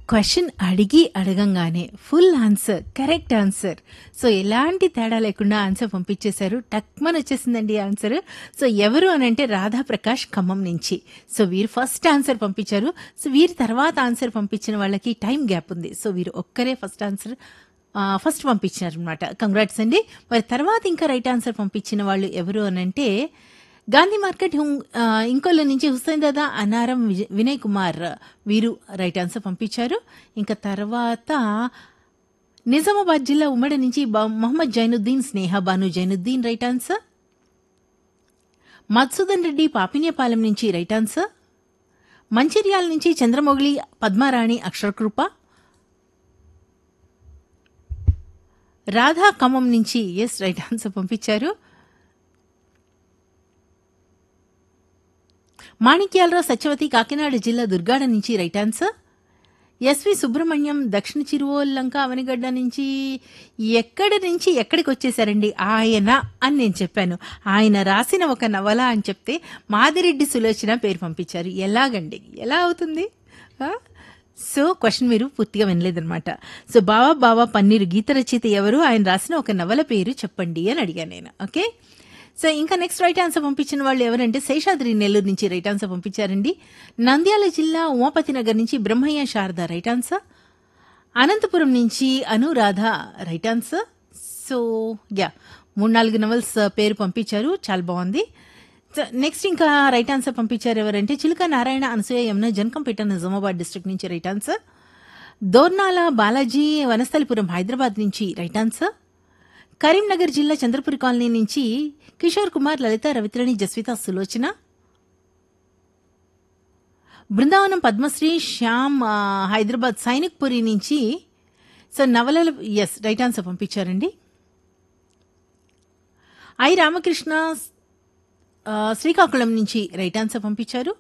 Question అడిగి అడగంగానే full answer correct answer so ఎలాంటి తేడా లేకుండా ఆన్సర్ పంపించేశారు టక్మన్ వచ్చేసిందండి ఆన్సర్ సో ఎవరు అని అంటే రాధాప్రకాష్ ఖమ్మం నుంచి సో వీరు ఫస్ట్ ఆన్సర్ పంపించారు సో వీరి తర్వాత ఆన్సర్ పంపించిన వాళ్ళకి టైం గ్యాప్ ఉంది సో వీరు ఒక్కరే ఫస్ట్ ఆన్సర్ ఫస్ట్ పంపించారు అనమాట కంగ్రాట్స్ అండి మరి తర్వాత ఇంకా రైట్ ఆన్సర్ పంపించిన వాళ్ళు ఎవరు అని అంటే గాంధీ మార్కెట్ హుం- ఆ, ఇంకొల్ల నుంచి హుస్సేన్ దాదా అనారం విజయ్- వినయ్ కుమార్ వీరు రైట్ ఆన్సర్ పంపించారు ఇంకా తర్వాత నిజామాబాద్ జిల్లా ఉమ్మడి నుంచి బా- మొహమ్మద్ జైనుద్దీన్ స్నేహ బాను జైనుద్దీన్ రైట్ ఆన్సర్ మధుసూదన్ రెడ్డి పాపిన్యపాలెం నుంచి రైట్ ఆన్సర్ మంచిర్యాల నుంచి చంద్రమౌళి పద్మారాణి అక్షరకృప రాధా ఖమ్మం నుంచి ఎస్ రైట్ ఆన్సర్ పంపించారు మాణిక్యాలరావు సత్యవతి కాకినాడ జిల్లా దుర్గాడ నుంచి రైట్ ఆన్సర్ ఎస్వి సుబ్రహ్మణ్యం దక్షిణ చిరువోల్లంక అవనిగడ్డ నుంచి ఎక్కడి నుంచి ఎక్కడికి వచ్చేసారండి ఆయన అని నేను చెప్పాను ఆయన రాసిన ఒక నవల అని చెప్తే మాదిరెడ్డి సులోచన పేరు పంపించారు ఎలాగండి ఎలా అవుతుంది ఆ? సో క్వశ్చన్ మీరు పూర్తిగా వినలేదన్నమాట సో బావా బావా పన్నీరు గీత రచయిత ఎవరు ఆయన రాసిన ఒక నవల పేరు చెప్పండి అని అడిగాను నేను ఓకే సో ఇంకా నెక్స్ట్ రైట్ ఆన్సర్ పంపించిన వాళ్ళు ఎవరంటే శేషాద్రి నెల్లూరు నుంచి రైట్ ఆన్సర్ పంపించారండి నంద్యాల జిల్లా ఉమాపతి నగర్ నుంచి బ్రహ్మయ్య శారద రైట్ ఆన్సర్ అనంతపురం నుంచి Anuradha right answer so yeah మూడు నాలుగు నవల్స్ పేరు పంపించారు చాలా బాగుంది సో నెక్స్ట్ ఇంకా రైట్ ఆన్సర్ పంపించారు ఎవరంటే చిలుక నారాయణ అనసూయ యమున జనకంపేట నిజామాబాద్ డిస్ట్రిక్ట్ నుంచి రైట్ ఆన్సర్ దోర్నాల బాలాజీ వనస్థలిపురం హైదరాబాద్ నుంచి రైట్ ఆన్సర్ కరీంనగర్ జిల్లా చంద్రపురి కాలనీ నుంచి కిషోర్ కుమార్ లలిత రవిత్రణి జస్విత సులోచన బృందావనం పద్మశ్రీ శ్యామ్ ఆ, హైదరాబాద్ సైనిక్ పురి నుంచి సో నవలల ఎస్ రైట్ ఆన్సర్ పంపించారండి ఐ రామకృష్ణ ఆ, శ్రీకాకుళం నుంచి రైట్ ఆన్సర్ పంపించారు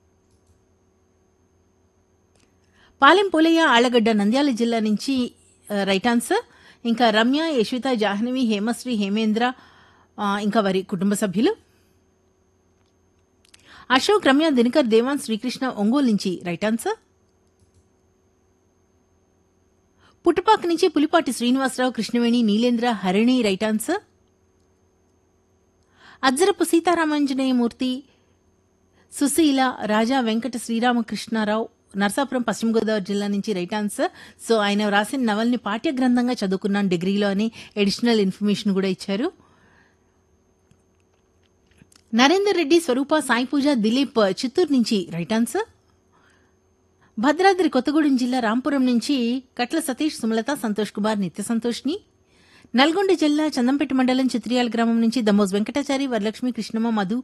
పాలెం పోలయ్య ఆళ్లగడ్డ నంద్యాల జిల్లా నుంచి ఆ, రైట్ ఆన్సర్ ఇంకా రమ్య యశ్విత జాహ్నవి హేమశ్రీ హేమేంద్ర ఆ, ఇంకా వారి కుటుంబ సభ్యులు అశోక్ రమ్య దినకర్ దేవాన్ శ్రీకృష్ణ ఒంగోలు నుంచి రైట్ ఆన్సర్ పుట్టుపాక నుంచి పులిపాటి శ్రీనివాసరావు కృష్ణవేణి నీలేంద్ర హరిణి రైట్ ఆన్సర్ అజ్జరపు సీతారామాంజనేయమూర్తి సుశీల రాజా వెంకట శ్రీరామకృష్ణారావు నర్సాపురం పశ్చిమ గోదావరి జిల్లా నుంచి రైట్ ఆన్సర్ సో ఆయన రాసిన నవల్ని పాఠ్య గ్రంథంగా చదువుకున్నాను డిగ్రీలో అని ఎడిషనల్ ఇన్ఫర్మేషన్ కూడా ఇచ్చారు నరేందర్ రెడ్డి స్వరూప సాయి పూజ దిలీప్ చిత్తూరు నుంచి రైట్ ఆన్సర్ భద్రాద్రి కొత్తగూడెం జిల్లా రాంపురం నుంచి కట్ల సతీష్ సుమలత సంతోష్ కుమార్ నిత్య సంతోష్ని నల్గొండ జిల్లా చందంపేట మండలం చిత్రియాల గ్రామం నుంచి దమోజ్ వెంకటాచారి వరలక్ష్మి కృష్ణమ్మ మధు